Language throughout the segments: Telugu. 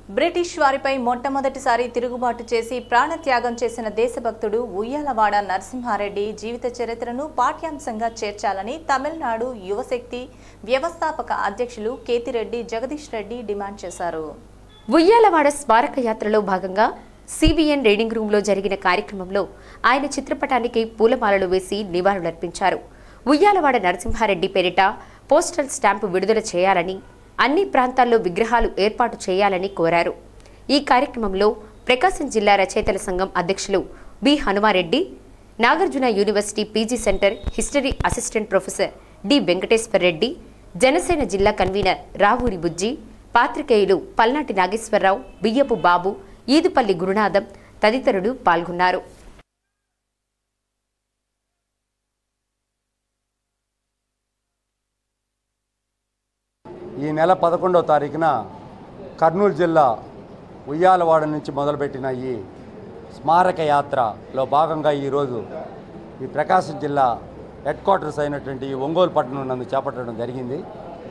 బ్రిటిష్ వారిపై మొట్టమొదటిసారి తిరుగుబాటు చేసి ప్రాణత్యాగం చేసిన దేశభక్తుడు ఉయ్యాలవాడ నరసింహారెడ్డి జీవిత చరిత్రను పాఠ్యాంశంగా చేర్చాలని తమిళనాడు యువశక్తి వ్యవస్థాపక అధ్యక్షులు కేతిరెడ్డి జగదీష్ రెడ్డి డిమాండ్ చేశారు ఉయ్యాలవాడ స్మారక యాత్రలో భాగంగా సిబిఎన్ రీడింగ్ రూమ్లో జరిగిన కార్యక్రమంలో ఆయన చిత్రపటానికి పూలమాలలు వేసి నివాళులర్పించారు ఉయ్యాలవాడ నరసింహారెడ్డి పేరిట పోస్టల్ స్టాంపు విడుదల చేయాలని అన్ని ప్రాంతాల్లో విగ్రహాలు ఏర్పాటు చేయాలని కోరారు ఈ కార్యక్రమంలో ప్రకాశం జిల్లా రచయితల సంఘం అధ్యక్షులు B Hanumareddy Nagarjuna university PG centre history assistant professor D Venkateshwar Reddy Janasena జిల్లా కన్వీనర్ రావూరి బుజ్జి పాత్రికేయులు పల్నాటి నాగేశ్వరరావు బియ్యపు బాబు ఈదుపల్లి గురునాథం తదితరులు పాల్గొన్నారు ఈ నెల పదకొండవ తారీఖున కర్నూలు జిల్లా ఉయ్యాలవాడ నుంచి మొదలుపెట్టిన ఈ స్మారక యాత్రలో భాగంగా ఈరోజు ఈ ప్రకాశం జిల్లా హెడ్ క్వార్టర్స్ అయినటువంటి ఈ ఒంగోలు పట్టణం నందు చేపట్టడం జరిగింది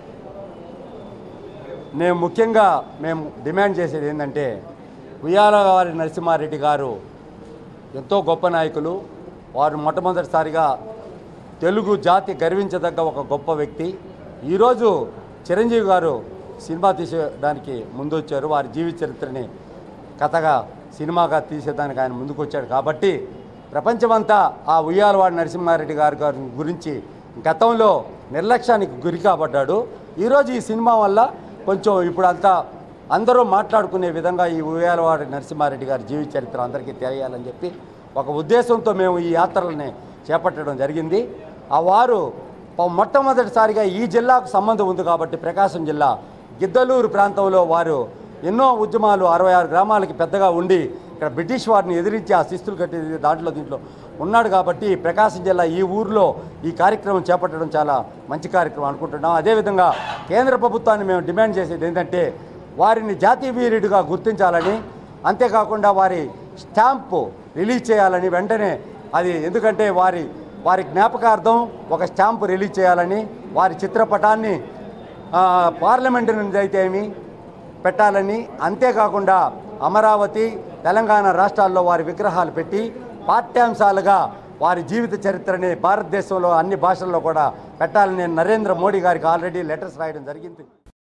నేను ముఖ్యంగా మేము డిమాండ్ చేసేది ఏంటంటే ఉయ్యాలవారి నరసింహారెడ్డి గారు ఎంతో గొప్ప నాయకులు వారు మొట్టమొదటిసారిగా తెలుగు జాతి గర్వించదగ్గ ఒక గొప్ప వ్యక్తి ఈరోజు చిరంజీవి గారు సినిమా తీసేయడానికి ముందొచ్చారు వారి జీవిత చరిత్రని కథగా సినిమాగా తీసేదానికి ఆయన ముందుకు వచ్చాడు కాబట్టి ప్రపంచమంతా ఆ ఉయ్యాలవాడి నరసింహారెడ్డి గారి గారి గురించి గతంలో నిర్లక్ష్యానికి గురి కాబడ్డాడు ఈరోజు ఈ సినిమా వల్ల కొంచెం ఇప్పుడు అంతా అందరూ మాట్లాడుకునే విధంగా ఈ ఉయ్యాలవాడి నరసింహారెడ్డి గారి జీవిత చరిత్ర అందరికీ తెలియాలని చెప్పి ఒక ఉద్దేశంతో మేము ఈ యాత్రలని చేపట్టడం జరిగింది ఆ వారు ప- మొట్టమొదటిసారిగా ఈ జిల్లాకు సంబంధం ఉంది కాబట్టి ప్రకాశం జిల్లా గిద్దలూరు ప్రాంతంలో వారు ఎన్నో ఉద్యమాలు అరవై ఆరు గ్రామాలకి పెద్దగా ఉండి ఇక్కడ బ్రిటిష్ వారిని ఎదిరించి ఆ శిస్తులు కట్టి దాంట్లో దీంట్లో ఉన్నాడు కాబట్టి ప్రకాశం జిల్లా ఈ ఊరిలో ఈ కార్యక్రమం చేపట్టడం చాలా మంచి కార్యక్రమం అనుకుంటున్నాం అదేవిధంగా కేంద్ర ప్రభుత్వాన్ని మేము డిమాండ్ చేసేది ఏంటంటే వారిని జాతీయ వీరుడిగా గుర్తించాలని అంతేకాకుండా వారి స్టాంపు రిలీజ్ చేయాలని వెంటనే అది ఎందుకంటే వారి వారి జ్ఞాపకార్థం ఒక స్టాంపు రిలీజ్ చేయాలని వారి చిత్రపటాన్ని ఆ, పార్లమెంటు నుంచి అయితే ఏమి పెట్టాలని అంతేకాకుండా అమరావతి తెలంగాణ రాష్ట్రాల్లో వారి విగ్రహాలు పెట్టి పాఠ్యాంశాలుగా వారి జీవిత చరిత్రని భారతదేశంలో అన్ని భాషల్లో కూడా పెట్టాలని నేను నరేంద్ర మోడీ గారికి ఆల్రెడీ లెటర్స్ రాయడం జరిగింది